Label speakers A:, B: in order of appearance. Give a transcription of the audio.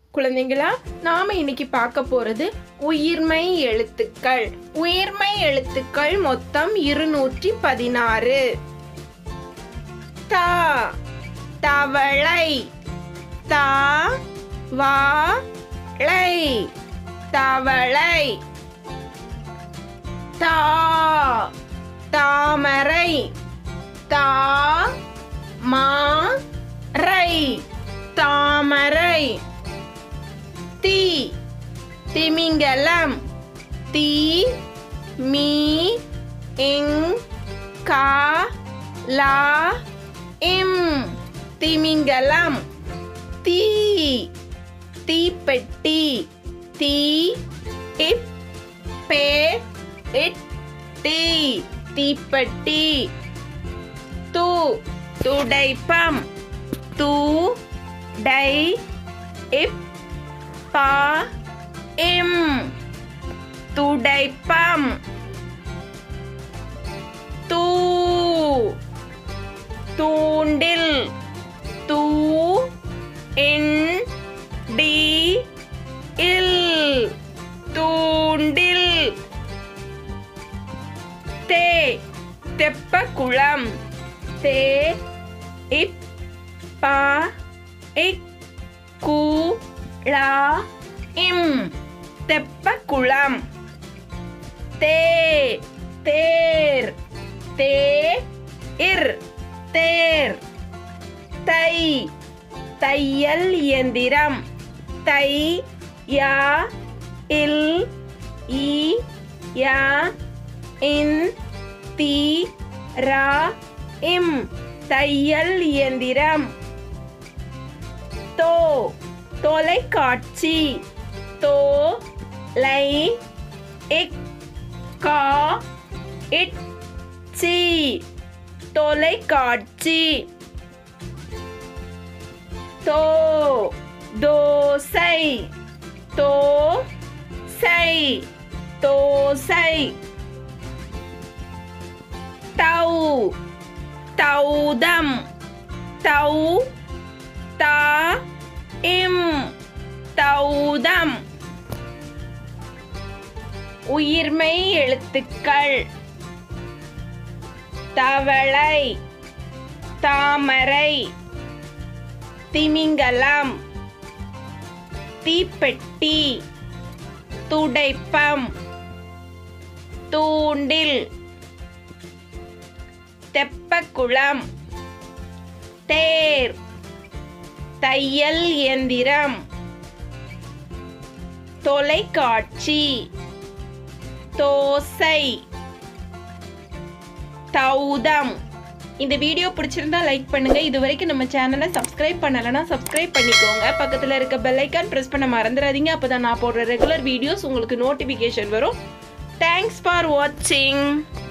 A: குழந்தைங்களா நாம இன்னைக்கு பார்க்க போறது உயிர்மை எழுத்துக்கள் உயிர்மை எழுத்துக்கள் மொத்தம் இருநூற்றி பதினாறு தா தவளை தா வா ளை தவளை தா தாமரை தா மா ரை தாமரை தி திமிங்கலம் தி மீ இங் கா லா இம் திமிங்கலம் தீ தீப்பெட்டி தீ இப் பே இட் டி தீப்பெட்டி து துடைப்பம் து டை இப் பா இம் துடைப்பம் தூ தூண்டில் தூ இன் டி இல் தூண்டில் தே தெப்பக்குளம் தே இப் பா இக் கு லா இம் தெப்பக்குளம் தே தேர் தே இர் தேர் தை தையல் இயந்திரம் தை யா இல் இ யா இன் தி ரா இம் தையல் இயந்திரம் தோ தொலைக்காட்சி தோ லை இக் கா இட் சி தொலைக்காட்சி தோ தோசை தோ சை தோசை தௌ தௌதம் தௌ தா இம் தௌதம் உயிர்மை எழுத்துக்கள் தவளை தாமரை திமிங்கலம் தீப்பெட்டி துடைப்பம் தூண்டில் தெப்பக்குளம் தேர் தையல் இயந்திரம் தொலைக்காட்சி தோசை தௌதம் இந்த வீடியோ பிடிச்சிருந்தா லைக் பண்ணுங்க இது வரைக்கும் நம்ம சேனலை சப்ஸ்கிரைப் பண்ணலைன்னா சப்ஸ்கிரைப் பண்ணிக்கோங்க பக்கத்தில் இருக்க பெல் ஐக்கான் ப்ரெஸ் பண்ண மறந்துடாதீங்க அப்போ தான் நான் போடுற ரெகுலர் வீடியோஸ் உங்களுக்கு நோட்டிஃபிகேஷன் வரும் தேங்க்ஸ் ஃபார் வாட்சிங்